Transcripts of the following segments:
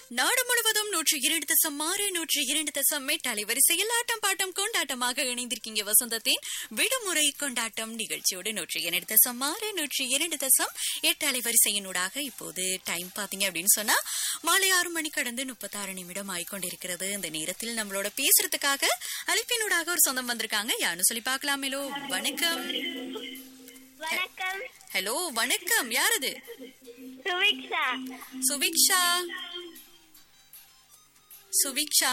நாடு முழுவதும் நூற்றி இரண்டு தசம் ஆறு நூற்றி இரண்டு தசம் எட்டு அலைவரிசையில் ஆட்டம் பாட்டம் கொண்டாட்டமாக இணைந்திருக்கீங்க வசந்தத்தின் விடுமுறை கொண்டாட்டம் நிகழ்ச்சியோடு நூற்றி இரண்டு தசம் ஆறு நூற்றி இரண்டு தசம் எட்டு அலைவரிசையினூடாக இப்போது டைம் பாத்தீங்க அப்படின்னு சொன்னா மாலை ஆறு மணி கடந்து முப்பத்தாறு நிமிடம் ஆயிக்கொண்டிருக்கிறது இந்த நேரத்தில் நம்மளோட பேசுறதுக்காக அழைப்பினூடாக ஒரு சொந்தம் வந்திருக்காங்க யாருன்னு சொல்லி பார்க்கலாமேலோ வணக்கம் வணக்கம் ஹலோ வணக்கம் யாரது சுவிக்ஷா சுவிக்ஷா சுவிக்ஷா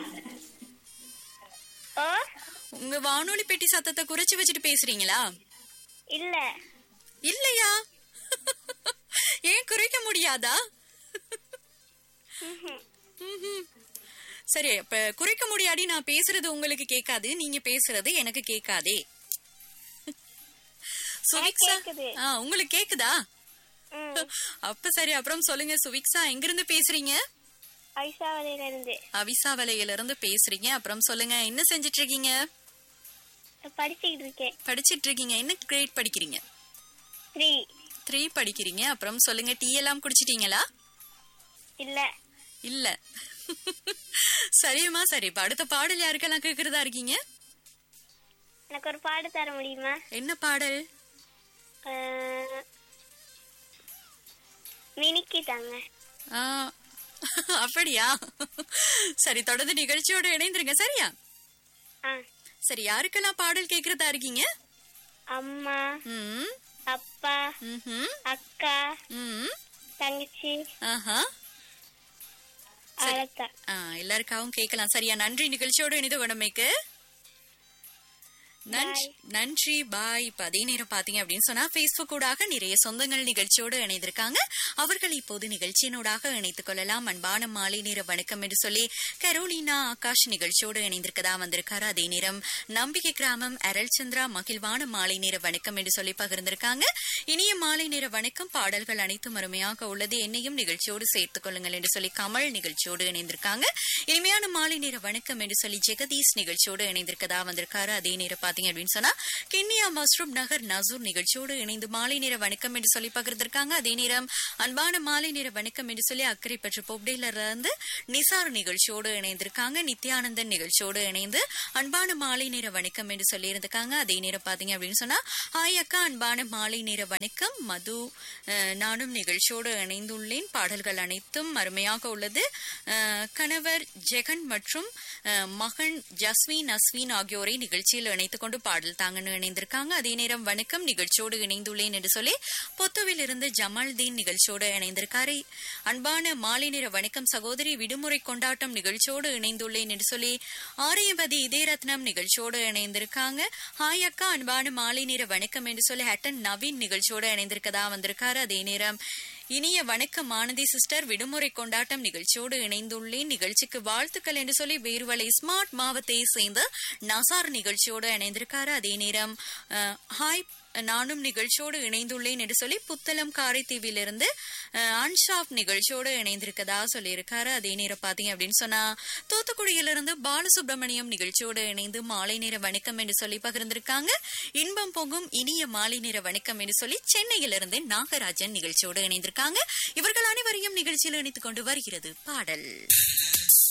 ஓ உங்க வானொலி பெட்டி சத்தத்தை குறைச்சு வச்சுட்டு பேசுறீங்களா இல்ல இல்லையா ஏன் குறைக்க முடியாதா ம்ஹும். சரி இப்ப குறைக்க முடியாடி நான் பேசுறது உங்களுக்கு கேட்காது நீங்க பேசுறது எனக்கு கேட்காதே சுவிக்ஷா கேக்குது. ஆ, உங்களுக்கு கேக்குதா ம் அப்ப சரி அப்புறம் சொல்லுங்க சுவிக்ஷா எங்க இருந்து பேசுறீங்க ஐசாவதியில இருந்து அவிசாவலையில இருந்து பேசுறீங்க அப்புறம் சொல்லுங்க என்ன செஞ்சிட்டு இருக்கீங்க படிச்சுக்கிட்டு இருக்கேன் படிச்சிட்டு இருக்கீங்க என்ன கிரேட் படிக்கிறீங்க த்ரீ த்ரீ படிக்கிறீங்க அப்புறம் சொல்லுங்க டீ எல்லாம் குடிச்சிட்டீங்களா இல்ல இல்ல சரிம்மா சரி இப்ப அடுத்த பாடல் யாருக்கெல்லாம் கேக்குறதா இருக்கீங்க எனக்கு ஒரு பாடு தர முடியுமா என்ன பாடல் அஹ், மினிக்கி தாங்க ஆ, அப்படியா சரி தொடர்ந்து நிகழ்ச்சியோட இணைந்துருங்க சரியா ஆ சரி யாருக்கெல்லாம் பாடல் கேக்குறதா இருக்கீங்க அம்மா ம் அப்பா ம்ஹும், அக்கா ம் தங்கச்சி ஆஹா அவ்வளோதான் ஆ, எல்லாருக்காகவும் கேட்கலாம் சரியா நன்றி நிகழ்ச்சியோட இணைந்து உடமைக்கு நன்றி நன்றி பாய் இப்ப அதே நேரம் பாத்தீங்க அப்படின்னு சொன்னா பேஸ்புக் ஊடாக நிறைய சொந்தங்கள் நிகழ்ச்சியோடு இணைந்திருக்காங்க அவர்கள் இப்போது நிகழ்ச்சியினூடாக இணைத்துக் கொள்ளலாம் அன்பான மாலை நேர வணக்கம் என்று சொல்லி கரோலினா ஆகாஷ் நிகழ்ச்சியோடு இணைந்திருக்கதா வந்திருக்காரு அதே நேரம் நம்பிக்கை கிராமம் அருள் சந்திரா மகிழ்வான மாலை நேர வணக்கம் என்று சொல்லி பகிர்ந்திருக்காங்க இனிய மாலை நேர வணக்கம் பாடல்கள் அனைத்தும் அருமையாக உள்ளது என்னையும் நிகழ்ச்சியோடு சேர்த்துக் கொள்ளுங்கள் என்று சொல்லி கமல் நிகழ்ச்சியோடு இணைந்திருக்காங்க இனிமையான மாலை நேர வணக்கம் என்று சொல்லி ஜெகதீஷ் நிகழ்ச்சியோடு இணைந்திருக்கதா வந்திருக்காரு அதே நேரம் பாத்தீங்க அப்படின்னு சொன்னா கென்யா மஸ்ரூப் நகர் நசூர் நிகழ்ச்சியோடு இணைந்து மாலை நேர வணக்கம் என்று சொல்லி பகிர்ந்திருக்காங்க அதே நேரம் அன்பான மாலை நேர வணக்கம் என்று சொல்லி அக்கறை பற்று பொப்டேல இருந்து நிசார் நிகழ்ச்சியோடு இணைந்திருக்காங்க நித்யானந்தன் நிகழ்ச்சியோடு இணைந்து அன்பான மாலை நேர வணக்கம் என்று சொல்லி இருந்திருக்காங்க அதே நேரம் பாத்தீங்க அப்படின்னு சொன்னா ஹாய் அக்கா அன்பான மாலை நேர வணக்கம் மது அஹ், நானும் நிகழ்ச்சியோடு இணைந்துள்ளேன் பாடல்கள் அனைத்தும் அருமையாக உள்ளது அஹ், கணவர் ஜெகன் மற்றும் அஹ், மகன் ஜஸ்வின் அஸ்வின் ஆகியோரை நிகழ்ச்சியில் இணைத்துக் கொண்டு பாடல் தாங்கன்னு இணைந்திருக்காங்க அதே நேரம் வணக்கம் நிகழ்ச்சியோடு இணைந்துள்ளேன் என்று சொல்லி பொத்துவில் இருந்து ஜமால்தீன் நிகழ்ச்சியோடு இணைந்திருக்காரு அன்பான மாலை நேர வணக்கம் சகோதரி விடுமுறை கொண்டாட்டம் நிகழ்ச்சியோடு இணைந்துள்ளேன் என்று சொல்லி ஆரியவதி இதயரத்னம் நிகழ்ச்சியோடு இணைந்திருக்காங்க ஹாய் அக்கா அன்பான மாலை நேர வணக்கம் என்று சொல்லி ஹட்டன் நவீன் நிகழ்ச்சியோடு இணைந்திருக்கதா வந்திருக்காரு அதே நேரம் இனிய வணக்கம் ஆனந்தி சிஸ்டர் விடுமுறை கொண்டாட்டம் நிகழ்ச்சியோடு இணைந்துள்ளேன் நிகழ்ச்சிக்கு வாழ்த்துக்கள் என்று சொல்லி வேறுவலை ஸ்மார்ட் மாவத்தை சேர்ந்த நசார் நிகழ்ச்சியோடு இணைந்திருக்காரு அதே நேரம் அஹ், ஹாய் நானும் நிகழ்ச்சியோடு இணைந்துள்ளேன் என்று சொல்லி புத்தளம் காரைத்தீவிலிருந்து அஹ், அன்ஷாப் நிகழ்ச்சியோடு இணைந்திருக்கதா சொல்லியிருக்காரு அதே நேரம் பாத்தீங்க அப்படின்னு சொன்னா தூத்துக்குடியிலிருந்து பாலசுப்ரமணியம் நிகழ்ச்சியோடு இணைந்து மாலை நேர வணக்கம் என்று சொல்லி பகிர்ந்திருக்காங்க இன்பம் பொங்கும் இனிய மாலை நேர வணக்கம் என்று சொல்லி சென்னையிலிருந்து நாகராஜன் நிகழ்ச்சியோடு இணைந்திருக்காங்க இவர்கள் அனைவரையும் நிகழ்ச்சியில் இணைத்துக் கொண்டு வருகிறது பாடல்